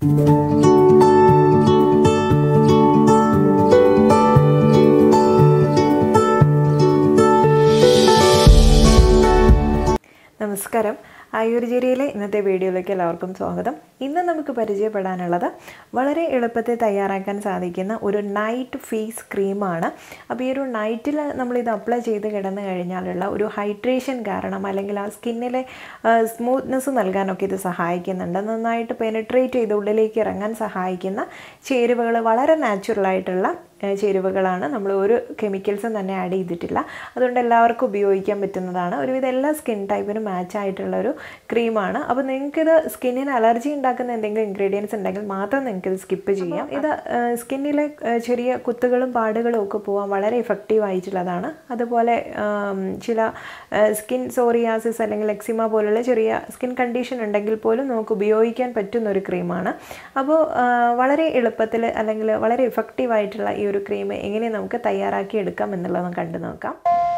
നമസ്കാരം ആയുർജരിയിലെ ഇന്നത്തെ വീഡിയോയിലേക്ക് എല്ലാവർക്കും സ്വാഗതം ഇന്ന് നമുക്ക് പരിചയപ്പെടാനുള്ളത് വളരെ എളുപ്പത്തിൽ തയ്യാറാക്കാൻ സാധിക്കുന്ന ഒരു നൈറ്റ് ഫേസ് ക്രീമാണ് അപ്പോൾ ഈ ഒരു നൈറ്റിൽ നമ്മളിത് അപ്ലൈ ചെയ്ത് കിടന്നു കഴിഞ്ഞാലുള്ള ഒരു ഹൈഡ്രേഷൻ കാരണം അല്ലെങ്കിൽ ആ സ്കിന്നിലെ സ്മൂത്ത്നെസ് നൽകാനൊക്കെ ഇത് സഹായിക്കുന്നുണ്ട് നന്നായിട്ട് പെനിട്രേറ്റ് ചെയ്ത് ഉള്ളിലേക്ക് ഇറങ്ങാൻ സഹായിക്കുന്ന ചേരുവകൾ വളരെ നാച്ചുറലായിട്ടുള്ള ചേരുവകളാണ് നമ്മൾ ഒരു കെമിക്കൽസും തന്നെ ആഡ് ചെയ്തിട്ടില്ല അതുകൊണ്ട് എല്ലാവർക്കും ഉപയോഗിക്കാൻ പറ്റുന്നതാണ് ഒരുവിധം എല്ലാ സ്കിൻ ടൈപ്പിനും മാച്ച് ആയിട്ടുള്ള ഒരു ക്രീമാണ് അപ്പോൾ നിങ്ങൾക്കിത് സ്കിന്നിന് അലർജി ഉണ്ടാക്കുന്ന എന്തെങ്കിലും ഇൻഗ്രീഡിയൻസ് ഉണ്ടെങ്കിൽ മാത്രം നിങ്ങൾക്കിത് സ്കിപ്പ് ചെയ്യാം ഇത് സ്കിന്നിലെ ചെറിയ കുത്തുകളും പാടുകളും ഒക്കെ പോകാൻ വളരെ ഇഫക്റ്റീവ് ആയിട്ടുള്ളതാണ് അതുപോലെ ചില സ്കിൻ സോറിയാസിസ് അല്ലെങ്കിൽ എക്സിമ പോലുള്ള ചെറിയ സ്കിൻ കണ്ടീഷൻ ഉണ്ടെങ്കിൽ പോലും നമുക്ക് ഉപയോഗിക്കാൻ പറ്റുന്ന ഒരു ക്രീമാണ് അപ്പോൾ വളരെ എളുപ്പത്തിൽ അല്ലെങ്കിൽ വളരെ ഇഫക്റ്റീവ് ആയിട്ടുള്ള ഈ ഒരു ക്രീം എങ്ങനെ നമുക്ക് തയ്യാറാക്കി എടുക്കാം എന്നുള്ളത് കണ്ടു നോക്കാം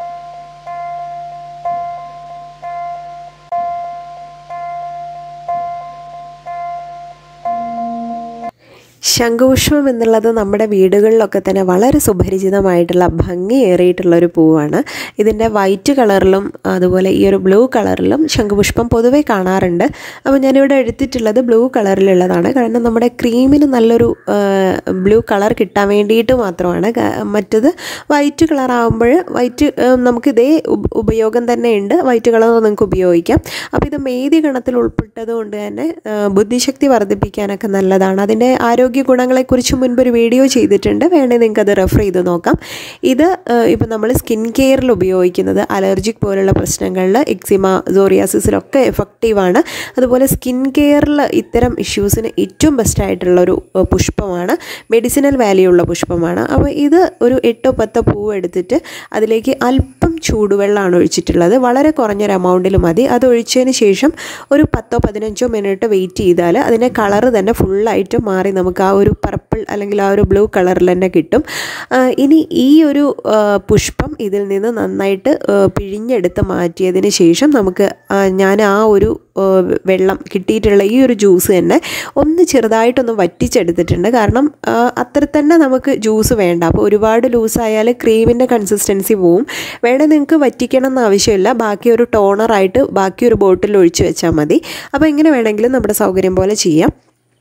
ശംഖുപുഷ്പം എന്നുള്ളത് നമ്മുടെ വീടുകളിലൊക്കെ തന്നെ വളരെ സുപരിചിതമായിട്ടുള്ള ഭംഗിയേറിയിട്ടുള്ള ഒരു പൂവാണ് ഇതിൻ്റെ വൈറ്റ് കളറിലും അതുപോലെ ഈ ഒരു ബ്ലൂ കളറിലും ശംഖുപുഷ്പം പൊതുവേ കാണാറുണ്ട് അപ്പോൾ ഞാനിവിടെ എടുത്തിട്ടുള്ളത് ബ്ലൂ കളറിലുള്ളതാണ് കാരണം നമ്മുടെ ക്രീമിന് നല്ലൊരു ബ്ലൂ കളർ കിട്ടാൻ വേണ്ടിയിട്ട് മാത്രമാണ് മറ്റത് വൈറ്റ് കളർ ആകുമ്പോൾ വൈറ്റ് നമുക്ക് ഇതേ ഉപയോഗം തന്നെ ഉണ്ട് വൈറ്റ് കളർ നിങ്ങൾക്ക് ഉപയോഗിക്കാം അപ്പോൾ ഇത് മേതി ഗണത്തിൽ ഉൾപ്പെട്ടത് കൊണ്ട് തന്നെ ബുദ്ധിശക്തി വർദ്ധിപ്പിക്കാനൊക്കെ നല്ലതാണ് അതിൻ്റെ ആരോഗ്യ ആരോഗ്യ ഗുണങ്ങളെക്കുറിച്ച് മുൻപ് ഒരു വീഡിയോ ചെയ്തിട്ടുണ്ട് വേണമെങ്കിൽ നിങ്ങൾക്ക് അത് റെഫർ ചെയ്ത് നോക്കാം ഇത് ഇപ്പോൾ നമ്മൾ സ്കിൻ കെയറിൽ ഉപയോഗിക്കുന്നത് അലർജിക് പോലുള്ള പ്രശ്നങ്ങളിൽ എക്സിമ സോറിയാസിസിലൊക്കെ എഫക്റ്റീവാണ് അതുപോലെ സ്കിൻ കെയറിൽ ഇത്തരം ഇഷ്യൂസിന് ഏറ്റവും ബെസ്റ്റ് ആയിട്ടുള്ളൊരു പുഷ്പമാണ് മെഡിസിനൽ വാല്യൂ ഉള്ള പുഷ്പമാണ് അപ്പോൾ ഇത് ഒരു എട്ടോ പത്തോ പൂവ് എടുത്തിട്ട് അതിലേക്ക് അല്പം ചൂടുവെള്ളമാണ് ഒഴിച്ചിട്ടുള്ളത് വളരെ കുറഞ്ഞൊരു എമൗണ്ടിൽ മതി അത് ഒഴിച്ചതിന് ശേഷം ഒരു പത്തോ പതിനഞ്ചോ മിനിറ്റ് വെയിറ്റ് ചെയ്താൽ അതിൻ്റെ കളറ് തന്നെ ഫുള്ളായിട്ട് മാറി നമുക്ക് ആ ഒരു പർപ്പിൾ അല്ലെങ്കിൽ ആ ഒരു ബ്ലൂ കളറിൽ തന്നെ കിട്ടും ഇനി ഈ ഒരു പുഷ്പം ഇതിൽ നിന്ന് നന്നായിട്ട് പിഴിഞ്ഞെടുത്ത് മാറ്റിയതിന് ശേഷം നമുക്ക് ഞാൻ ആ ഒരു വെള്ളം കിട്ടിയിട്ടുള്ള ഈ ഒരു ജ്യൂസ് തന്നെ ഒന്ന് ചെറുതായിട്ടൊന്ന് വറ്റിച്ചെടുത്തിട്ടുണ്ട് കാരണം അത്ര തന്നെ നമുക്ക് ജ്യൂസ് വേണ്ട അപ്പോൾ ഒരുപാട് ലൂസായാൽ ക്രീമിൻ്റെ കൺസിസ്റ്റൻസി പോവും വേണേൽ നിങ്ങൾക്ക് വറ്റിക്കണം എന്ന് ആവശ്യമില്ല ബാക്കി ഒരു ടോണറായിട്ട് ബാക്കി ഒരു ബോട്ടിൽ ഒഴിച്ച് വെച്ചാൽ മതി അപ്പോൾ എങ്ങനെ വേണമെങ്കിലും നമ്മുടെ സൗകര്യം പോലെ ചെയ്യാം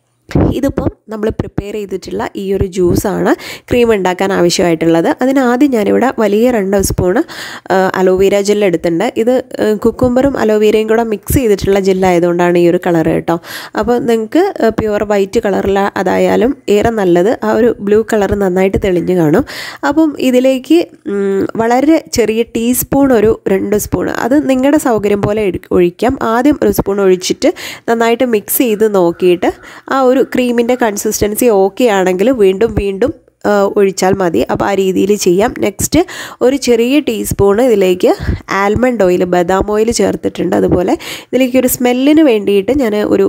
ഇതിപ്പം നമ്മൾ പ്രിപ്പയർ ചെയ്തിട്ടുള്ള ഈ ഒരു ജ്യൂസാണ് ക്രീം ഉണ്ടാക്കാൻ ആവശ്യമായിട്ടുള്ളത് അതിന് ആദ്യം ഞാനിവിടെ വലിയ രണ്ട് സ്പൂണ് അലോവേര ജെൽ എടുത്തിട്ടുണ്ട് ഇത് കുക്കുംബറും അലോവേരയും കൂടെ മിക്സ് ചെയ്തിട്ടുള്ള ജെല്ലായതുകൊണ്ടാണ് ഈ ഒരു കളർ കേട്ടോ അപ്പോൾ നിങ്ങൾക്ക് പ്യുവർ വൈറ്റ് കളറിൽ അതായാലും ഏറെ നല്ലത് ആ ഒരു ബ്ലൂ കളർ നന്നായിട്ട് തെളിഞ്ഞ് കാണും അപ്പം ഇതിലേക്ക് വളരെ ചെറിയ ടീസ്പൂൺ ഒരു രണ്ട് സ്പൂൺ അത് നിങ്ങളുടെ സൗകര്യം പോലെ ഒഴിക്കാം ആദ്യം ഒരു സ്പൂൺ ഒഴിച്ചിട്ട് നന്നായിട്ട് മിക്സ് ചെയ്ത് നോക്കിയിട്ട് ആ ഒരു ഒരു ക്രീമിൻ്റെ കൺസിസ്റ്റൻസി ഓക്കെ ആണെങ്കിൽ വീണ്ടും വീണ്ടും ഒഴിച്ചാൽ മതി അപ്പോൾ ആ രീതിയിൽ ചെയ്യാം നെക്സ്റ്റ് ഒരു ചെറിയ ടീസ്പൂണ് ഇതിലേക്ക് ആൽമണ്ട് ഓയിൽ ബദാം ഓയിൽ ചേർത്തിട്ടുണ്ട് അതുപോലെ ഇതിലേക്ക് ഒരു സ്മെല്ലിന് വേണ്ടിയിട്ട് ഞാൻ ഒരു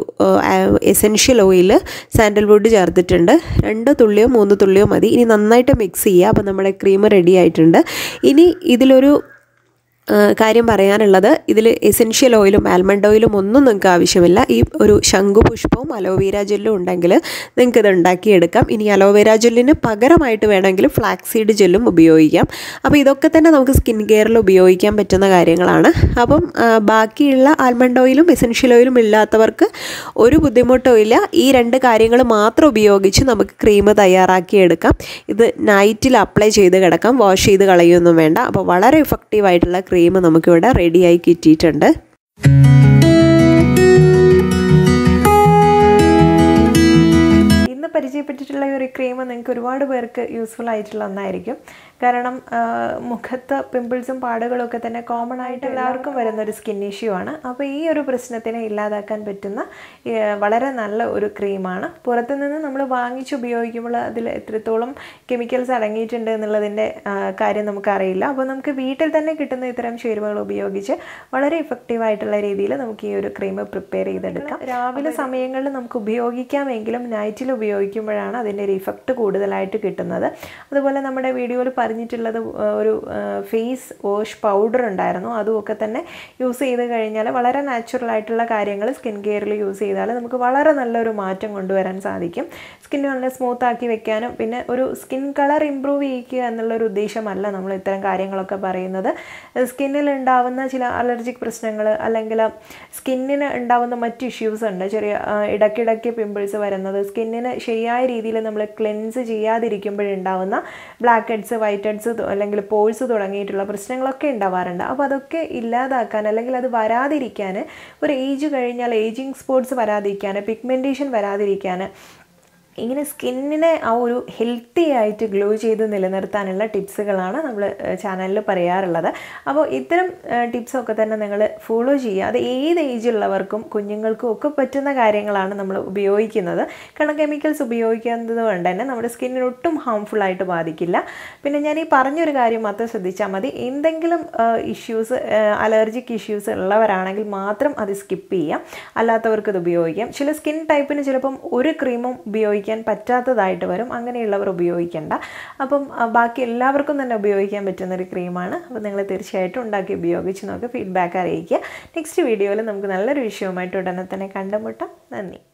എസെൻഷ്യൽ ഓയിൽ സാൻഡൽവുഡ് ചേർത്തിട്ടുണ്ട് രണ്ട് തുള്ളിയോ മൂന്ന് തുള്ളിയോ മതി ഇനി നന്നായിട്ട് മിക്സ് ചെയ്യുക അപ്പോൾ നമ്മുടെ ക്രീം റെഡി ആയിട്ടുണ്ട് ഇനി ഇതിലൊരു കാര്യം പറയാനുള്ളത് ഇതിൽ എസെൻഷ്യൽ ഓയിലും ആൽമണ്ട് ഓയിലും ഒന്നും നിങ്ങൾക്ക് ആവശ്യമില്ല ഈ ഒരു ശംഖുപുഷ്പവും അലോവേര ജെല്ലും ഉണ്ടെങ്കിൽ നിങ്ങൾക്ക് ഇത് ഉണ്ടാക്കിയെടുക്കാം ഇനി അലോവേര ജെല്ലിന് പകരമായിട്ട് വേണമെങ്കിൽ ഫ്ലാക്സ് സീഡ് ജെല്ലും ഉപയോഗിക്കാം അപ്പോൾ ഇതൊക്കെ തന്നെ നമുക്ക് സ്കിൻ കെയറിൽ ഉപയോഗിക്കാൻ പറ്റുന്ന കാര്യങ്ങളാണ് അപ്പം ബാക്കിയുള്ള ആൽമണ്ട് ഓയിലും എസെൻഷ്യൽ ഓയിലും ഇല്ലാത്തവർക്ക് ഒരു ബുദ്ധിമുട്ടും ഇല്ല ഈ രണ്ട് കാര്യങ്ങൾ മാത്രം ഉപയോഗിച്ച് നമുക്ക് ക്രീം തയ്യാറാക്കിയെടുക്കാം ഇത് നൈറ്റിൽ അപ്ലൈ ചെയ്ത് കിടക്കാം വാഷ് ചെയ്ത് കളയൊന്നും വേണ്ട അപ്പോൾ വളരെ ഇഫക്റ്റീവ് ആയിട്ടുള്ള ക്രീം നമുക്കിവിടെ റെഡിയായി കിട്ടിയിട്ടുണ്ട് ഇന്ന് പരിചയപ്പെട്ടിട്ടുള്ള ഈ ഒരു ക്രീം നിങ്ങൾക്ക് ഒരുപാട് പേർക്ക് യൂസ്ഫുൾ ആയിട്ടുള്ള ഒന്നായിരിക്കും കാരണം മുഖത്ത് പിമ്പിൾസും പാടുകളും ഒക്കെ തന്നെ കോമൺ ആയിട്ട് എല്ലാവർക്കും വരുന്ന ഒരു സ്കിൻ ഇഷ്യൂ ആണ് അപ്പോൾ ഈ ഒരു പ്രശ്നത്തിനെ ഇല്ലാതാക്കാൻ പറ്റുന്ന വളരെ നല്ല ഒരു ക്രീമാണ് പുറത്തു നിന്ന് നമ്മൾ വാങ്ങിച്ച് ഉപയോഗിക്കുമ്പോൾ അതിൽ എത്രത്തോളം കെമിക്കൽസ് അടങ്ങിയിട്ടുണ്ട് എന്നുള്ളതിൻ്റെ കാര്യം നമുക്കറിയില്ല അപ്പോൾ നമുക്ക് വീട്ടിൽ തന്നെ കിട്ടുന്ന ഇത്തരം ചേരുവകൾ ഉപയോഗിച്ച് വളരെ ഇഫക്റ്റീവ് ആയിട്ടുള്ള രീതിയിൽ നമുക്ക് ഈ ഒരു ക്രീം പ്രിപ്പയർ ചെയ്തെടുക്കാം രാവിലെ സമയങ്ങളിൽ നമുക്ക് ഉപയോഗിക്കാമെങ്കിലും നൈറ്റിൽ ഉപയോഗിക്കുമ്പോഴാണ് അതിൻ്റെ ഒരു ഇഫക്റ്റ് കൂടുതലായിട്ട് കിട്ടുന്നത് അതുപോലെ നമ്മുടെ വീഡിയോയിൽ പറഞ്ഞിട്ടുള്ളത് ആ, ഒരു ഫേസ് വാഷ് പൗഡർ ഉണ്ടായിരുന്നു അതുമൊക്കെ തന്നെ യൂസ് ചെയ്ത് കഴിഞ്ഞാൽ വളരെ നാച്ചുറൽ ആയിട്ടുള്ള കാര്യങ്ങൾ സ്കിൻ കെയറിൽ യൂസ് ചെയ്താൽ നമുക്ക് വളരെ നല്ലൊരു മാറ്റം കൊണ്ടുവരാൻ സാധിക്കും സ്കിൻ വളരെ സ്മൂത്ത് ആക്കി വെക്കാനും പിന്നെ ഒരു സ്കിൻ കളർ ഇമ്പ്രൂവ് ചെയ്യിക്കുക എന്നുള്ളൊരു ഉദ്ദേശമല്ല നമ്മൾ ഇത്തരം കാര്യങ്ങളൊക്കെ പറയുന്നത് സ്കിന്നിൽ ഉണ്ടാവുന്ന ചില അലർജിക് പ്രശ്നങ്ങൾ അല്ലെങ്കിൽ സ്കിന്നിന് ഉണ്ടാവുന്ന മറ്റ് ഇഷ്യൂസ് ഉണ്ട് ചെറിയ ആ, ഇടയ്ക്കിടയ്ക്ക് പിമ്പിൾസ് വരുന്നത് സ്കിന്നിന് ശരിയായ രീതിയിൽ നമ്മൾ ക്ലെൻസ് ചെയ്യാതിരിക്കുമ്പോഴുണ്ടാവുന്ന ബ്ലാക്ക് ഹെഡ്സ് വൈറ്റ് ഹെഡ്സ് അല്ലെങ്കിൽ പോൾസ് തുടങ്ങിയിട്ടുള്ള പ്രശ്നങ്ങളൊക്കെ ഉണ്ടാവാറുണ്ട് അപ്പോൾ അതൊക്കെ ഇല്ലാതാക്കാൻ അല്ലെങ്കിൽ അത് വരാതിരിക്കാൻ ഒരു ഏജ് കഴിഞ്ഞാൽ ഏജിങ് സ്പോട്സ് വരാതിരിക്കാൻ പിഗ്മെൻറ്റേഷൻ വരാതിരിക്കാൻ ഇങ്ങനെ സ്കിന്നിനെ ആ ഒരു ഹെൽത്തി ആയിട്ട് ഗ്ലോ ചെയ്ത് നിലനിർത്താനുള്ള ടിപ്സുകളാണ് നമ്മൾ ചാനലിൽ പറയാറുള്ളത് അപ്പോൾ ഇത്തരം ടിപ്സൊക്കെ തന്നെ നിങ്ങൾ ഫോളോ ചെയ്യുക അത് ഏത് ഏജുള്ളവർക്കും കുഞ്ഞുങ്ങൾക്കും ഒക്കെ പറ്റുന്ന കാര്യങ്ങളാണ് നമ്മൾ ഉപയോഗിക്കുന്നത് കാരണം കെമിക്കൽസ് ഉപയോഗിക്കുന്നത് കൊണ്ട് തന്നെ നമ്മുടെ സ്കിന്നിന് ഒട്ടും ഹാംഫുൾ ആയിട്ട് ബാധിക്കില്ല പിന്നെ ഞാൻ ഈ പറഞ്ഞൊരു കാര്യം മാത്രം ശ്രദ്ധിച്ചാൽ മതി എന്തെങ്കിലും ഇഷ്യൂസ് അലർജിക് ഇഷ്യൂസ് ഉള്ളവരാണെങ്കിൽ മാത്രം അത് സ്കിപ്പ് ചെയ്യാം അല്ലാത്തവർക്ക് ഇത് ഉപയോഗിക്കാം ചില സ്കിൻ ടൈപ്പിന് ചിലപ്പം ഒരു ക്രീമും ഉപയോഗിക്കാൻ പറ്റാത്തതായിട്ട് വരും അങ്ങനെയുള്ളവർ ഉപയോഗിക്കേണ്ട അപ്പം ആ, ബാക്കി എല്ലാവർക്കും തന്നെ ഉപയോഗിക്കാൻ പറ്റുന്ന ഒരു ക്രീമാണ് അപ്പോൾ നിങ്ങൾ തീർച്ചയായിട്ടും ഉണ്ടാക്കി ഉപയോഗിച്ച് നോക്കി ഫീഡ്ബാക്ക് അറിയിക്കുക നെക്സ്റ്റ് വീഡിയോയിൽ നമുക്ക് നല്ലൊരു വിഷയവുമായിട്ട് ഉടനെ തന്നെ കണ്ടുമുട്ടാം നന്ദി